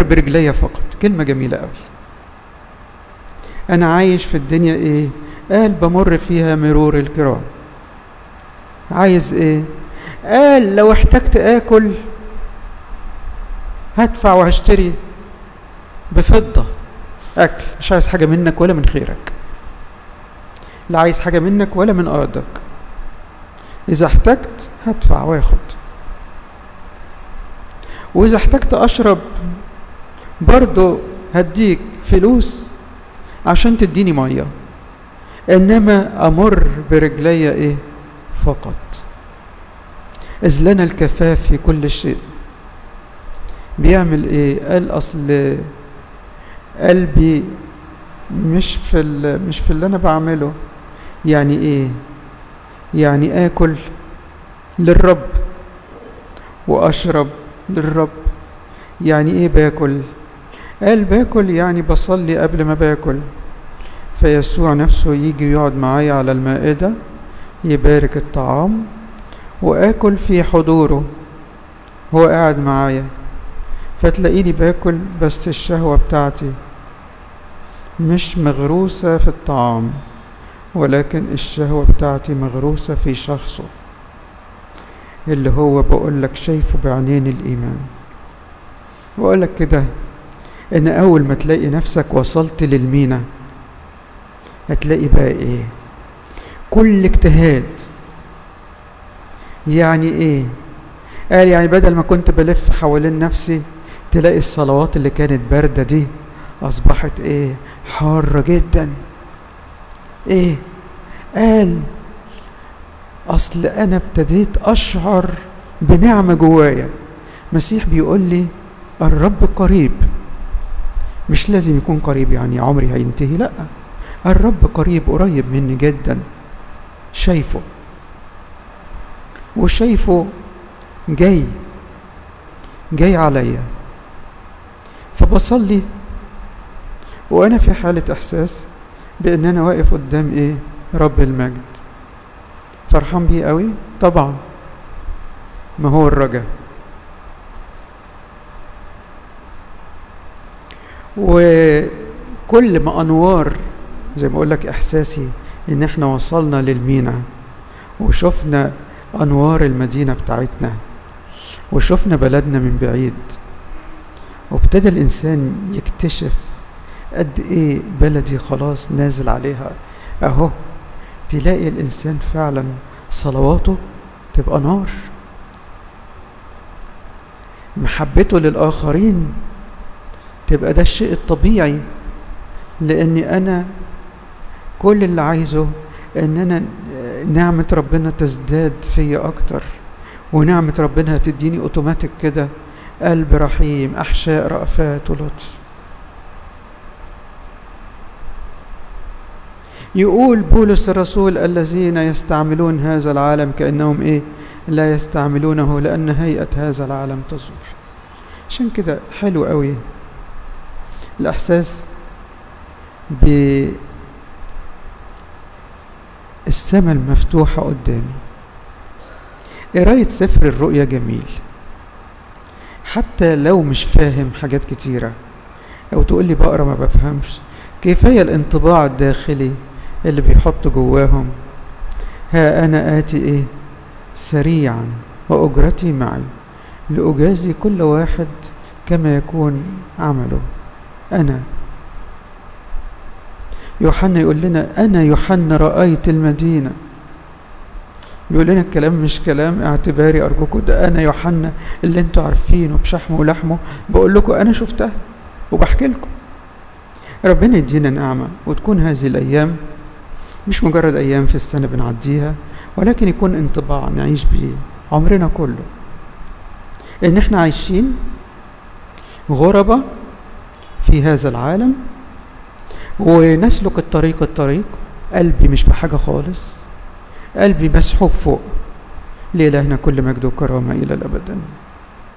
أمر برجلي فقط كلمة جميلة قوي أنا عايش في الدنيا إيه قال بمر فيها مرور الكرام عايز إيه قال لو احتجت آكل هدفع وهشتري بفضة أكل مش عايز حاجة منك ولا من خيرك لا عايز حاجة منك ولا من أرضك إذا احتجت هدفع واخد وإذا احتجت أشرب برضو هديك فلوس عشان تديني مية إنما أمر برجلي إيه فقط إذ لنا الكفاف في كل شيء بيعمل إيه قال أصل قلبي مش في مش في اللي أنا بعمله يعني إيه يعني آكل للرب وأشرب للرب يعني إيه باكل قال باكل يعني بصلي قبل ما باكل فيسوع نفسه يجي يقعد معايا على المائدة يبارك الطعام وآكل في حضوره هو قاعد معايا فتلاقيني باكل بس الشهوة بتاعتي مش مغروسة في الطعام ولكن الشهوة بتاعتي مغروسة في شخصه اللي هو بقول لك شايفه بعينين الإيمان وأقول لك كده إن أول ما تلاقي نفسك وصلت للمينا هتلاقي بقى إيه كل اجتهاد يعني إيه قال يعني بدل ما كنت بلف حوالين نفسي تلاقي الصلوات اللي كانت باردة دي أصبحت إيه حارة جدا إيه قال أصل أنا ابتديت أشعر بنعمة جوايا مسيح بيقول لي الرب قريب مش لازم يكون قريب يعني عمري هينتهي لأ الرب قريب قريب مني جدا شايفه وشايفه جاي جاي عليا فبصلي وانا في حالة احساس بان انا واقف قدام ايه رب المجد فرحان بيه قوي طبعا ما هو الرجاء وكل ما انوار زي ما اقول لك احساسي ان احنا وصلنا للمينا وشفنا انوار المدينه بتاعتنا وشفنا بلدنا من بعيد وابتدى الانسان يكتشف قد ايه بلدي خلاص نازل عليها اهو تلاقي الانسان فعلا صلواته تبقى نار محبته للاخرين تبقى ده الشيء الطبيعي لاني انا كل اللي عايزه ان انا نعمة ربنا تزداد فيا اكتر ونعمة ربنا تديني اوتوماتيك كده قلب رحيم احشاء رأفات ولطف يقول بولس الرسول الذين يستعملون هذا العالم كأنهم ايه لا يستعملونه لأن هيئة هذا العالم تزور عشان كده حلو قوي الإحساس بالسماء المفتوحة قدامي قراية سفر الرؤيا جميل حتى لو مش فاهم حاجات كتيرة أو تقول لي بقرا ما بفهمش كفاية الانطباع الداخلي اللي بيحط جواهم ها أنا آتي إيه سريعا وأجرتي معي لأجازي كل واحد كما يكون عمله أنا يوحنا يقول لنا أنا يوحنا رأيت المدينة بيقول لنا الكلام مش كلام اعتباري أرجوكم ده أنا يوحنا اللي انتوا عارفينه بشحمه ولحمه بقول لكم أنا شفتها وبحكي لكم ربنا يدينا نعمة وتكون هذه الأيام مش مجرد أيام في السنة بنعديها ولكن يكون انطباع نعيش بيه عمرنا كله إن إحنا عايشين غربة في هذا العالم ونسلك الطريق الطريق قلبي مش بحاجة خالص قلبي مسحوب فوق لإلهنا كل مجد وكرامة إلى الأبد